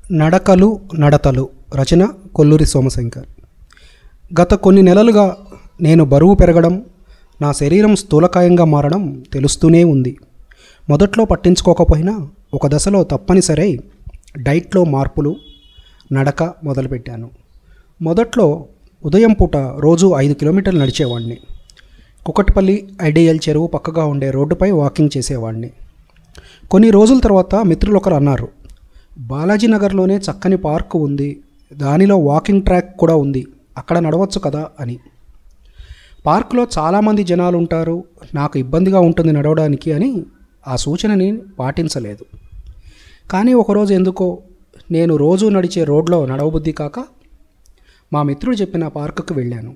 నడకలు నడతలు రచన కొల్లూరి సోమశంకర్ గత కొన్ని నెలలుగా నేను బరువు పెరగడం నా శరీరం స్థూలకాయంగా మారడం తెలుస్తూనే ఉంది మొదట్లో పట్టించుకోకపోయినా ఒక దశలో తప్పనిసరై డైట్లో మార్పులు నడక మొదలుపెట్టాను మొదట్లో ఉదయం పూట రోజు ఐదు కిలోమీటర్లు నడిచేవాడిని కుకట్పల్లి ఐడియల్ చెరువు పక్కగా ఉండే రోడ్డుపై వాకింగ్ చేసేవాడిని కొన్ని రోజుల తర్వాత మిత్రులు ఒకరు అన్నారు బాలాజీ నగర్లోనే చక్కని పార్క్ ఉంది దానిలో వాకింగ్ ట్రాక్ కూడా ఉంది అక్కడ నడవచ్చు కదా అని పార్కులో చాలామంది జనాలు ఉంటారు నాకు ఇబ్బందిగా ఉంటుంది నడవడానికి అని ఆ సూచనని పాటించలేదు కానీ ఒకరోజు ఎందుకో నేను రోజు నడిచే రోడ్లో నడవబుద్ధి కాక మా మిత్రుడు చెప్పిన పార్కుకు వెళ్ళాను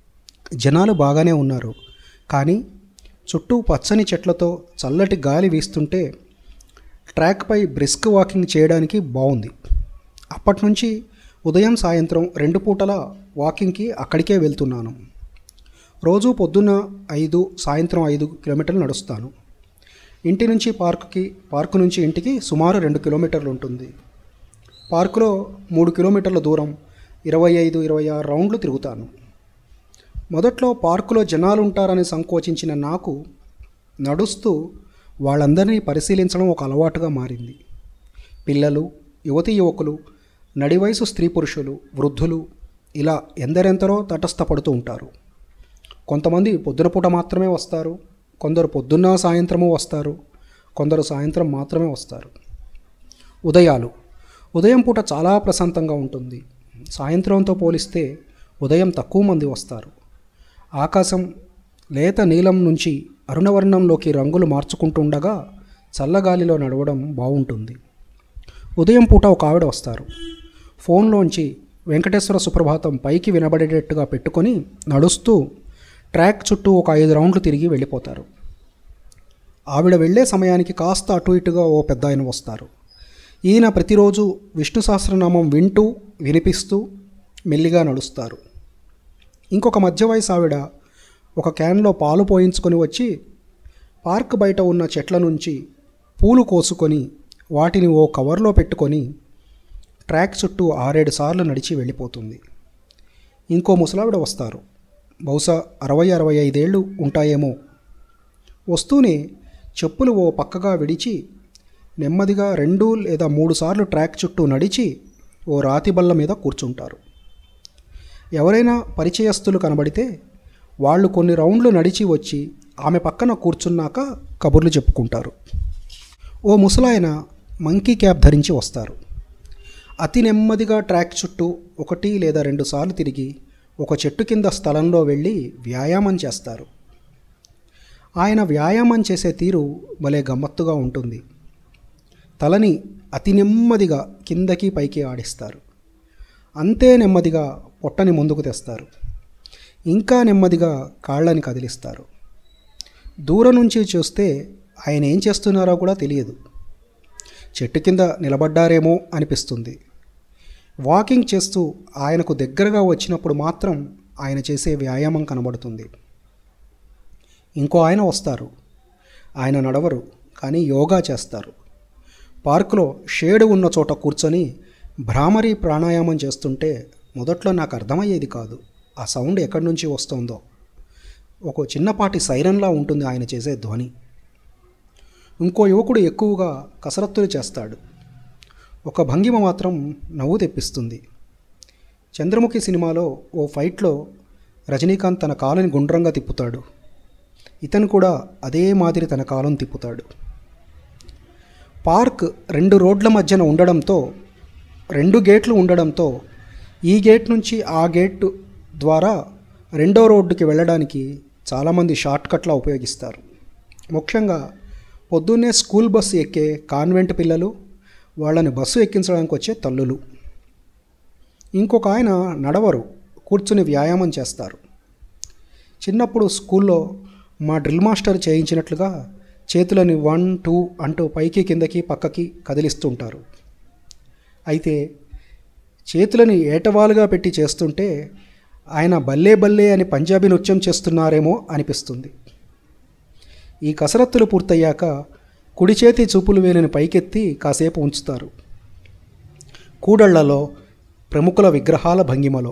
జనాలు బాగానే ఉన్నారు కానీ చుట్టూ పచ్చని చెట్లతో చల్లటి గాలి వీస్తుంటే ట్రాక్పై బ్రిస్క్ వాకింగ్ చేయడానికి బాగుంది అప్పటి నుంచి ఉదయం సాయంత్రం రెండు పూటల వాకింగ్కి అక్కడికే వెళ్తున్నాను రోజు పొద్దున్న ఐదు సాయంత్రం ఐదు కిలోమీటర్లు నడుస్తాను ఇంటి నుంచి పార్కుకి పార్కు నుంచి ఇంటికి సుమారు రెండు కిలోమీటర్లు ఉంటుంది పార్కులో మూడు కిలోమీటర్ల దూరం ఇరవై ఐదు ఇరవై ఆరు రౌండ్లు తిరుగుతాను మొదట్లో పార్కులో జనాలు ఉంటారని సంకోచించిన నాకు నడుస్తూ వాళ్ళందరినీ పరిశీలించడం ఒక అలవాటుగా మారింది పిల్లలు యువతి యువకులు నడివయసు స్త్రీ పురుషులు వృద్ధులు ఇలా ఎందరెంతరో తటస్థపడుతూ ఉంటారు కొంతమంది పొద్దునపూట మాత్రమే వస్తారు కొందరు పొద్దున్న సాయంత్రము వస్తారు కొందరు సాయంత్రం మాత్రమే వస్తారు ఉదయాలు ఉదయం పూట చాలా ప్రశాంతంగా ఉంటుంది సాయంత్రంతో పోలిస్తే ఉదయం తక్కువ మంది వస్తారు ఆకాశం లేత నీలం నుంచి అరుణవర్ణంలోకి రంగులు మార్చుకుంటుండగా చల్లగాలిలో నడవడం బాగుంటుంది ఉదయం పూట ఒక ఆవిడ వస్తారు ఫోన్లోంచి వెంకటేశ్వర సుప్రభాతం పైకి వినబడేటట్టుగా పెట్టుకొని నడుస్తూ ట్రాక్ చుట్టూ ఒక ఐదు రౌండ్లు తిరిగి వెళ్ళిపోతారు ఆవిడ వెళ్ళే సమయానికి కాస్త అటు ఇటుగా ఓ పెద్ద ఆయన వస్తారు ఈయన ప్రతిరోజు విష్ణు సహస్రనామం వింటూ వినిపిస్తూ మెల్లిగా నడుస్తారు ఇంకొక మధ్య వయసు ఆవిడ ఒక క్యాన్లో పాలు పోయించుకొని వచ్చి పార్క్ బయట ఉన్న చెట్ల నుంచి పూలు కోసుకొని వాటిని ఓ కవర్లో పెట్టుకొని ట్రాక్ చుట్టూ ఆరేడు సార్లు నడిచి వెళ్ళిపోతుంది ఇంకో ముసలావిడ వస్తారు బహుశా అరవై అరవై ఐదేళ్ళు ఉంటాయేమో వస్తూనే చెప్పులు ఓ పక్కగా విడిచి నెమ్మదిగా రెండు లేదా మూడు సార్లు ట్రాక్ చుట్టూ నడిచి ఓ రాతి బల్ల మీద కూర్చుంటారు ఎవరైనా పరిచయస్తులు కనబడితే వాళ్ళు కొన్ని రౌండ్లు నడిచి వచ్చి ఆమె పక్కన కూర్చున్నాక కబుర్లు చెప్పుకుంటారు ఓ ముసలాయన మంకీ క్యాప్ ధరించి వస్తారు అతి నెమ్మదిగా ట్రాక్ చుట్టూ ఒకటి లేదా రెండు సార్లు తిరిగి ఒక చెట్టు కింద స్థలంలో వెళ్ళి వ్యాయామం చేస్తారు ఆయన వ్యాయామం చేసే తీరు భలే గమ్మత్తుగా ఉంటుంది తలని అతి నెమ్మదిగా కిందకి పైకి ఆడిస్తారు అంతే నెమ్మదిగా పొట్టని ముందుకు తెస్తారు ఇంకా నెమ్మదిగా కాళ్ళని కదిలిస్తారు దూరం నుంచి చూస్తే ఆయన ఏం చేస్తున్నారో కూడా తెలియదు చెట్టు కింద నిలబడ్డారేమో అనిపిస్తుంది వాకింగ్ చేస్తూ ఆయనకు దగ్గరగా వచ్చినప్పుడు మాత్రం ఆయన చేసే వ్యాయామం కనబడుతుంది ఇంకో ఆయన వస్తారు ఆయన నడవరు కానీ యోగా చేస్తారు పార్కులో షేడు ఉన్న చోట కూర్చొని భ్రామరీ ప్రాణాయామం చేస్తుంటే మొదట్లో నాకు అర్థమయ్యేది కాదు ఆ సౌండ్ ఎక్కడి నుంచి వస్తుందో ఒక చిన్నపాటి సైరన్లా ఉంటుంది ఆయన చేసే ధ్వని ఇంకో యువకుడు ఎక్కువగా కసరత్తులు చేస్తాడు ఒక భంగిమ మాత్రం నవ్వు తెప్పిస్తుంది చంద్రముఖి సినిమాలో ఓ ఫైట్లో రజనీకాంత్ తన కాలుని గుండ్రంగా తిప్పుతాడు ఇతను కూడా అదే మాదిరి తన కాలం తిప్పుతాడు పార్క్ రెండు రోడ్ల మధ్యన ఉండడంతో రెండు గేట్లు ఉండడంతో ఈ గేట్ నుంచి ఆ గేట్ ద్వారా రెండో రోడ్డుకి వెళ్ళడానికి చాలామంది షార్ట్ కట్లా ఉపయోగిస్తారు ముఖ్యంగా పొద్దున్నే స్కూల్ బస్సు ఎక్కే కాన్వెంట్ పిల్లలు వాళ్ళని బస్సు ఎక్కించడానికి వచ్చే తల్లులు ఇంకొక ఆయన నడవరు కూర్చుని వ్యాయామం చేస్తారు చిన్నప్పుడు స్కూల్లో మా డ్రిల్ మాస్టర్ చేయించినట్లుగా చేతులని వన్ టూ అంటూ పైకి కిందకి పక్కకి కదిలిస్తుంటారు అయితే చేతులని ఏటవాలుగా పెట్టి చేస్తుంటే ఆయన బల్లే బల్లే అని పంజాబీ నృత్యం చేస్తున్నారేమో అనిపిస్తుంది ఈ కసరత్తులు పూర్తయ్యాక కుడి చేతి చూపులు వేలిని పైకెత్తి కాసేపు ఉంచుతారు కూడళ్లలో ప్రముఖుల విగ్రహాల భంగిమలో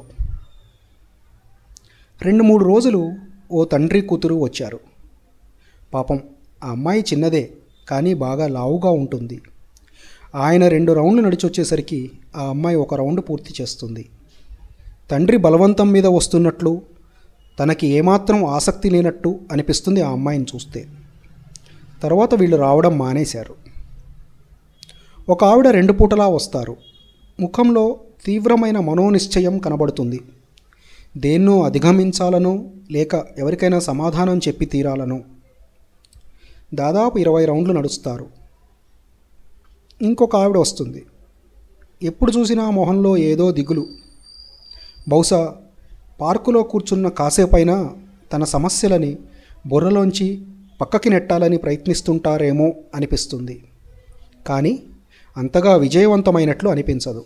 రెండు మూడు రోజులు ఓ తండ్రి కూతురు వచ్చారు పాపం ఆ అమ్మాయి చిన్నదే కానీ బాగా లావుగా ఉంటుంది ఆయన రెండు రౌండ్లు నడిచొచ్చేసరికి ఆ అమ్మాయి ఒక రౌండ్ పూర్తి చేస్తుంది తండ్రి బలవంతం మీద వస్తున్నట్లు తనకి ఏమాత్రం ఆసక్తి లేనట్టు అనిపిస్తుంది ఆ అమ్మాయిని చూస్తే తర్వాత వీళ్ళు రావడం మానేశారు ఒక ఆవిడ రెండు పూటలా వస్తారు ముఖంలో తీవ్రమైన మనోనిశ్చయం కనబడుతుంది దేన్నో అధిగమించాలనో లేక ఎవరికైనా సమాధానం చెప్పి తీరాలనో దాదాపు ఇరవై రౌండ్లు నడుస్తారు ఇంకొక ఆవిడ వస్తుంది ఎప్పుడు చూసినా మొహంలో ఏదో దిగులు బహుశా పార్కులో కూర్చున్న కాసేపైనా తన సమస్యలని బుర్రలోంచి పక్కకి నెట్టాలని ప్రయత్నిస్తుంటారేమో అనిపిస్తుంది కానీ అంతగా విజయవంతమైనట్లు అనిపించదు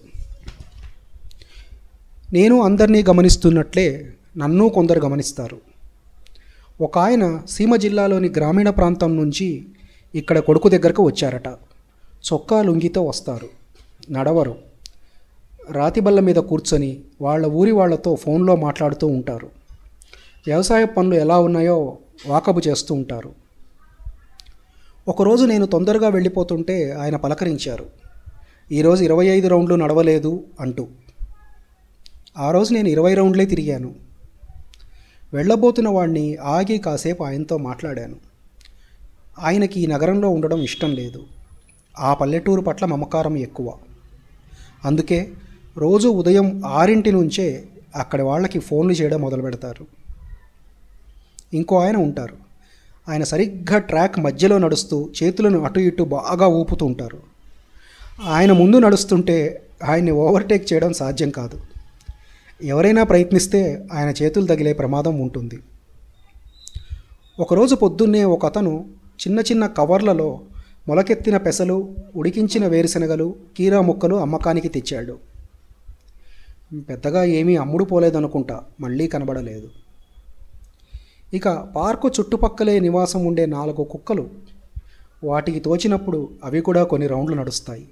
నేను అందరినీ గమనిస్తున్నట్లే నన్ను కొందరు గమనిస్తారు ఒక ఆయన సీమ జిల్లాలోని గ్రామీణ ప్రాంతం నుంచి ఇక్కడ కొడుకు దగ్గరకు వచ్చారట చొక్కా లుంగితో వస్తారు నడవరు రాతి బల్ల మీద కూర్చొని వాళ్ళ ఊరి వాళ్ళతో ఫోన్లో మాట్లాడుతూ ఉంటారు వ్యవసాయ పనులు ఎలా ఉన్నాయో వాకబు చేస్తూ ఉంటారు ఒకరోజు నేను తొందరగా వెళ్ళిపోతుంటే ఆయన పలకరించారు ఈరోజు ఇరవై ఐదు రౌండ్లు నడవలేదు అంటూ ఆ రోజు నేను ఇరవై రౌండ్లే తిరిగాను వెళ్ళబోతున్న వాడిని ఆగి కాసేపు ఆయనతో మాట్లాడాను ఆయనకి ఈ నగరంలో ఉండడం ఇష్టం లేదు ఆ పల్లెటూరు పట్ల మమకారం ఎక్కువ అందుకే రోజు ఉదయం ఆరింటి నుంచే అక్కడి వాళ్ళకి ఫోన్లు చేయడం మొదలు పెడతారు ఇంకో ఆయన ఉంటారు ఆయన సరిగ్గా ట్రాక్ మధ్యలో నడుస్తూ చేతులను అటు ఇటు బాగా ఊపుతూ ఉంటారు ఆయన ముందు నడుస్తుంటే ఆయన్ని ఓవర్టేక్ చేయడం సాధ్యం కాదు ఎవరైనా ప్రయత్నిస్తే ఆయన చేతులు తగిలే ప్రమాదం ఉంటుంది ఒకరోజు పొద్దున్నే ఒక అతను చిన్న చిన్న కవర్లలో మొలకెత్తిన పెసలు ఉడికించిన వేరుశనగలు కీరా ముక్కలు అమ్మకానికి తెచ్చాడు పెద్దగా ఏమీ అమ్ముడు పోలేదనుకుంటా మళ్ళీ కనబడలేదు ఇక పార్కు చుట్టుపక్కలే నివాసం ఉండే నాలుగు కుక్కలు వాటికి తోచినప్పుడు అవి కూడా కొన్ని రౌండ్లు నడుస్తాయి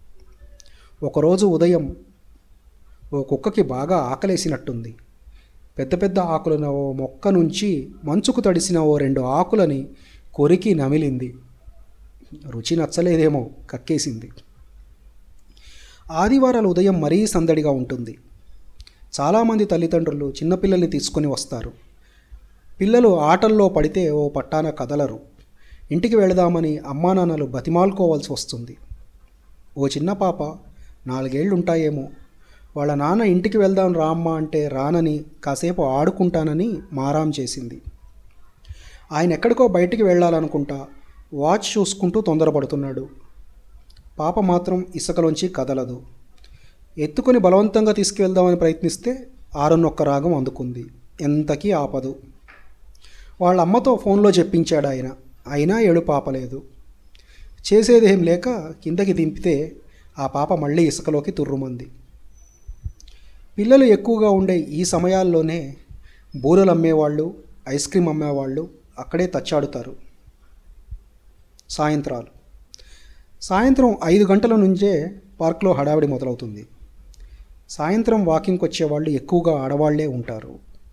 ఒకరోజు ఉదయం ఓ కుక్కకి బాగా ఆకలేసినట్టుంది పెద్ద పెద్ద ఆకులున్న ఓ మొక్క నుంచి మంచుకు తడిసిన ఓ రెండు ఆకులని కొరికి నమిలింది రుచి నచ్చలేదేమో కక్కేసింది ఆదివారాలు ఉదయం మరీ సందడిగా ఉంటుంది చాలామంది తల్లిదండ్రులు చిన్నపిల్లల్ని తీసుకొని వస్తారు పిల్లలు ఆటల్లో పడితే ఓ పట్టాన కదలరు ఇంటికి వెళదామని అమ్మా నాన్నలు బతిమాలుకోవాల్సి వస్తుంది ఓ చిన్న పాప నాలుగేళ్ళు ఉంటాయేమో వాళ్ళ నాన్న ఇంటికి వెళ్దాం రామ్మా అంటే రానని కాసేపు ఆడుకుంటానని మారాం చేసింది ఆయన ఎక్కడికో బయటికి వెళ్ళాలనుకుంటా వాచ్ చూసుకుంటూ తొందరపడుతున్నాడు పాప మాత్రం ఇసుకలోంచి కదలదు ఎత్తుకొని బలవంతంగా తీసుకువెళ్దామని ప్రయత్నిస్తే ఆరున్నొక్క రాగం అందుకుంది ఎంతకీ ఆపదు వాళ్ళ అమ్మతో ఫోన్లో చెప్పించాడు ఆయన అయినా ఏడు పాపలేదు చేసేదేం లేక కిందకి దింపితే ఆ పాప మళ్ళీ ఇసుకలోకి తుర్రుమంది పిల్లలు ఎక్కువగా ఉండే ఈ సమయాల్లోనే బూరలు అమ్మేవాళ్ళు ఐస్ క్రీమ్ అమ్మేవాళ్ళు అక్కడే తచ్చాడుతారు సాయంత్రాలు సాయంత్రం ఐదు గంటల నుంచే పార్క్లో హడావిడి మొదలవుతుంది సాయంత్రం వాకింగ్కి వచ్చేవాళ్ళు ఎక్కువగా ఆడవాళ్లే ఉంటారు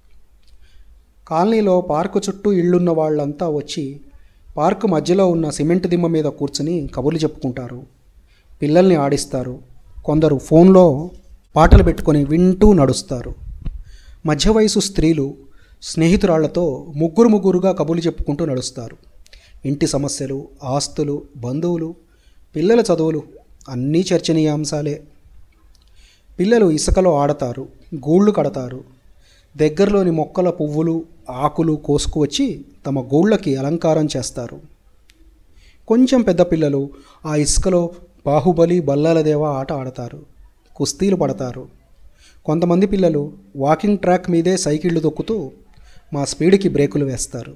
కాలనీలో పార్కు చుట్టూ ఇళ్ళున్న వాళ్ళంతా వచ్చి పార్కు మధ్యలో ఉన్న సిమెంట్ దిమ్మ మీద కూర్చుని కబుర్లు చెప్పుకుంటారు పిల్లల్ని ఆడిస్తారు కొందరు ఫోన్లో పాటలు పెట్టుకొని వింటూ నడుస్తారు మధ్య వయసు స్త్రీలు స్నేహితురాళ్లతో ముగ్గురు ముగ్గురుగా కబుర్లు చెప్పుకుంటూ నడుస్తారు ఇంటి సమస్యలు ఆస్తులు బంధువులు పిల్లల చదువులు అన్నీ చర్చనీయాంశాలే పిల్లలు ఇసుకలో ఆడతారు గూళ్ళు కడతారు దగ్గరలోని మొక్కల పువ్వులు ఆకులు కోసుకువచ్చి తమ గూళ్ళకి అలంకారం చేస్తారు కొంచెం పెద్ద పిల్లలు ఆ ఇసుకలో బాహుబలి బల్లాలదేవ ఆట ఆడతారు కుస్తీలు పడతారు కొంతమంది పిల్లలు వాకింగ్ ట్రాక్ మీదే సైకిళ్ళు తొక్కుతూ మా స్పీడ్కి బ్రేకులు వేస్తారు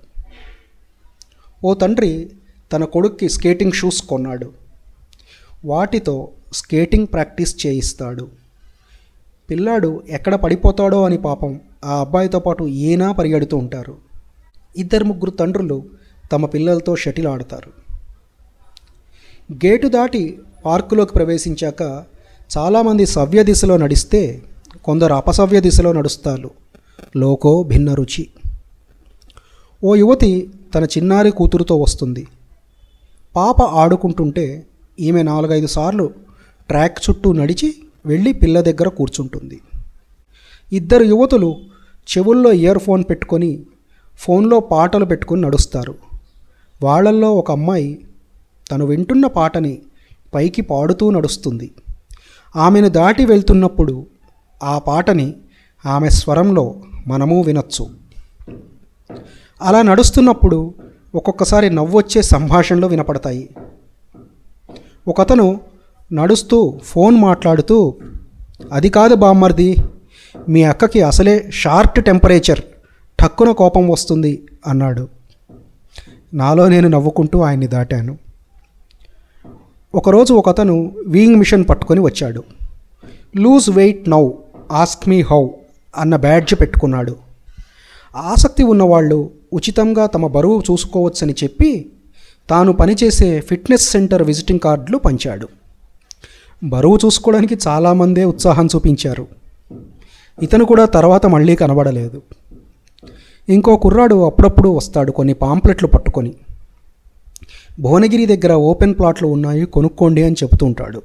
ఓ తండ్రి తన కొడుక్కి స్కేటింగ్ షూస్ కొన్నాడు వాటితో స్కేటింగ్ ప్రాక్టీస్ చేయిస్తాడు పిల్లాడు ఎక్కడ పడిపోతాడో అని పాపం ఆ అబ్బాయితో పాటు ఈయన పరిగెడుతూ ఉంటారు ఇద్దరు ముగ్గురు తండ్రులు తమ పిల్లలతో షటిల్ ఆడతారు గేటు దాటి పార్కులోకి ప్రవేశించాక చాలామంది సవ్య దిశలో నడిస్తే కొందరు అపసవ్య దిశలో నడుస్తారు లోకో భిన్న రుచి ఓ యువతి తన చిన్నారి కూతురుతో వస్తుంది పాప ఆడుకుంటుంటే ఈమె నాలుగైదు సార్లు ట్రాక్ చుట్టూ నడిచి వెళ్ళి పిల్ల దగ్గర కూర్చుంటుంది ఇద్దరు యువతులు చెవుల్లో ఇయర్ ఫోన్ పెట్టుకొని ఫోన్లో పాటలు పెట్టుకొని నడుస్తారు వాళ్ళల్లో ఒక అమ్మాయి తను వింటున్న పాటని పైకి పాడుతూ నడుస్తుంది ఆమెను దాటి వెళ్తున్నప్పుడు ఆ పాటని ఆమె స్వరంలో మనము వినొచ్చు అలా నడుస్తున్నప్పుడు ఒక్కొక్కసారి నవ్వొచ్చే సంభాషణలు వినపడతాయి ఒకతను నడుస్తూ ఫోన్ మాట్లాడుతూ అది కాదు బామ్మర్ది మీ అక్కకి అసలే షార్ట్ టెంపరేచర్ ఠక్కున కోపం వస్తుంది అన్నాడు నాలో నేను నవ్వుకుంటూ ఆయన్ని దాటాను ఒకరోజు ఒకతను వీయింగ్ మిషన్ పట్టుకొని వచ్చాడు lose weight now ask me how అన్న బ్యాడ్జ్ పెట్టుకున్నాడు ఆసక్తి ఉన్నవాళ్ళు ఉచితంగా తమ బరువు చూసుకోవచ్చని చెప్పి తాను పనిచేసే ఫిట్నెస్ సెంటర్ విజిటింగ్ కార్డులు పంచాడు బరువు చూసుకోవడానికి చాలామందే ఉత్సాహం చూపించారు ఇతను కూడా తర్వాత మళ్ళీ కనబడలేదు ఇంకో కుర్రాడు అప్పుడప్పుడు వస్తాడు కొన్ని పాంప్లెట్లు పట్టుకొని భువనగిరి దగ్గర ఓపెన్ ప్లాట్లు ఉన్నాయి కొనుక్కోండి అని చెబుతూ ఉంటాడు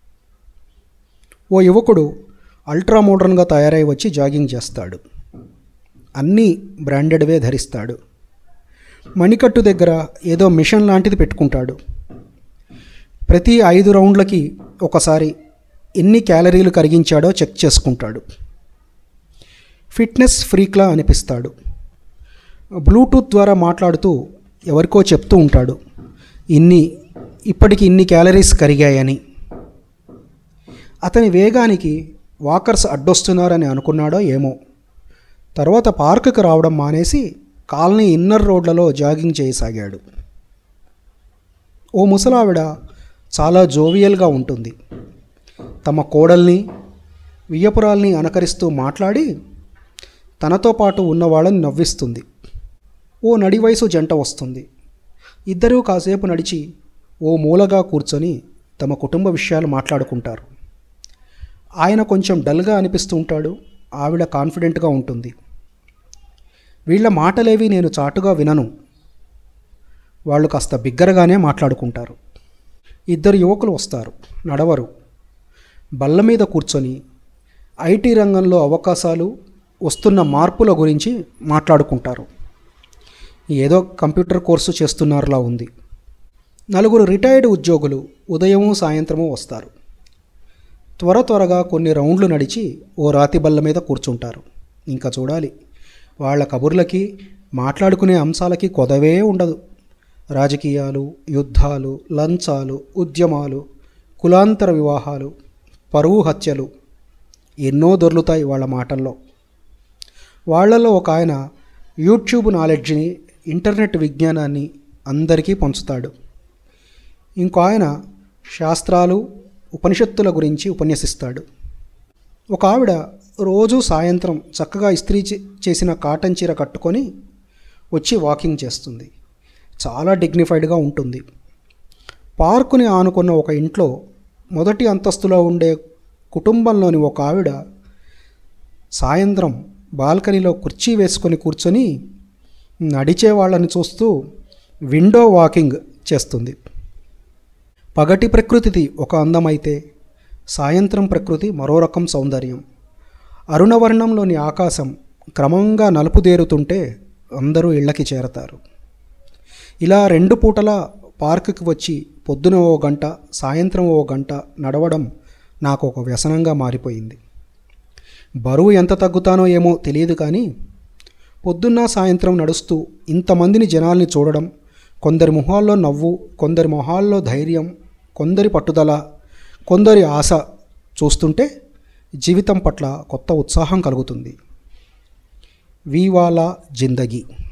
ఓ యువకుడు అల్ట్రా మోడర్న్గా తయారై వచ్చి జాగింగ్ చేస్తాడు అన్నీ బ్రాండెడ్వే ధరిస్తాడు మణికట్టు దగ్గర ఏదో మిషన్ లాంటిది పెట్టుకుంటాడు ప్రతి ఐదు రౌండ్లకి ఒకసారి ఎన్ని క్యాలరీలు కరిగించాడో చెక్ చేసుకుంటాడు ఫిట్నెస్ ఫ్రీక్లా అనిపిస్తాడు బ్లూటూత్ ద్వారా మాట్లాడుతూ ఎవరికో చెప్తూ ఉంటాడు ఇన్ని ఇప్పటికి ఇన్ని క్యాలరీస్ కరిగాయని అతని వేగానికి వాకర్స్ అడ్డొస్తున్నారని అనుకున్నాడో ఏమో తర్వాత పార్కుకు రావడం మానేసి కాలనీ ఇన్నర్ రోడ్లలో జాగింగ్ చేయసాగాడు ఓ ముసలావిడ చాలా జోవియల్గా ఉంటుంది తమ కోడల్ని వియ్యపురాల్ని అనకరిస్తూ మాట్లాడి తనతో పాటు ఉన్న వాళ్ళని నవ్విస్తుంది ఓ నడి వయసు జంట వస్తుంది ఇద్దరూ కాసేపు నడిచి ఓ మూలగా కూర్చొని తమ కుటుంబ విషయాలు మాట్లాడుకుంటారు ఆయన కొంచెం డల్గా అనిపిస్తూ ఉంటాడు ఆవిడ కాన్ఫిడెంట్గా ఉంటుంది వీళ్ళ మాటలేవి నేను చాటుగా వినను వాళ్ళు కాస్త బిగ్గరగానే మాట్లాడుకుంటారు ఇద్దరు యువకులు వస్తారు నడవరు బల్ల మీద కూర్చొని ఐటీ రంగంలో అవకాశాలు వస్తున్న మార్పుల గురించి మాట్లాడుకుంటారు ఏదో కంప్యూటర్ కోర్సు చేస్తున్నారులా ఉంది నలుగురు రిటైర్డ్ ఉద్యోగులు ఉదయము సాయంత్రము వస్తారు త్వర త్వరగా కొన్ని రౌండ్లు నడిచి ఓ రాతి బల్ల మీద కూర్చుంటారు ఇంకా చూడాలి వాళ్ళ కబుర్లకి మాట్లాడుకునే అంశాలకి కొదవే ఉండదు రాజకీయాలు యుద్ధాలు లంచాలు ఉద్యమాలు కులాంతర వివాహాలు పరువు హత్యలు ఎన్నో దొర్లుతాయి వాళ్ళ మాటల్లో వాళ్ళలో ఒక ఆయన యూట్యూబ్ నాలెడ్జ్ని ఇంటర్నెట్ విజ్ఞానాన్ని అందరికీ పంచుతాడు ఇంకో ఆయన శాస్త్రాలు ఉపనిషత్తుల గురించి ఉపన్యసిస్తాడు ఒక ఆవిడ రోజు సాయంత్రం చక్కగా ఇస్త్రీ చే- చేసిన కాటన్ చీర కట్టుకొని వచ్చి వాకింగ్ చేస్తుంది చాలా డిగ్నిఫైడ్గా ఉంటుంది పార్కుని ఆనుకున్న ఒక ఇంట్లో మొదటి అంతస్తులో ఉండే కుటుంబంలోని ఒక ఆవిడ సాయంత్రం బాల్కనీలో కుర్చీ వేసుకొని కూర్చొని నడిచే వాళ్ళని చూస్తూ విండో వాకింగ్ చేస్తుంది పగటి ప్రకృతిది ఒక అందమైతే సాయంత్రం ప్రకృతి మరో రకం సౌందర్యం అరుణవర్ణంలోని ఆకాశం క్రమంగా నలుపుదేరుతుంటే అందరూ ఇళ్ళకి చేరతారు ఇలా రెండు పూటల పార్కుకి వచ్చి పొద్దున ఓ గంట సాయంత్రం ఓ గంట నడవడం నాకు ఒక వ్యసనంగా మారిపోయింది బరువు ఎంత తగ్గుతానో ఏమో తెలియదు కానీ పొద్దున్న సాయంత్రం నడుస్తూ ఇంతమందిని జనాల్ని చూడడం కొందరి మొహాల్లో నవ్వు కొందరి మొహాల్లో ధైర్యం కొందరి పట్టుదల కొందరి ఆశ చూస్తుంటే జీవితం పట్ల కొత్త ఉత్సాహం కలుగుతుంది వీవాలా జిందగీ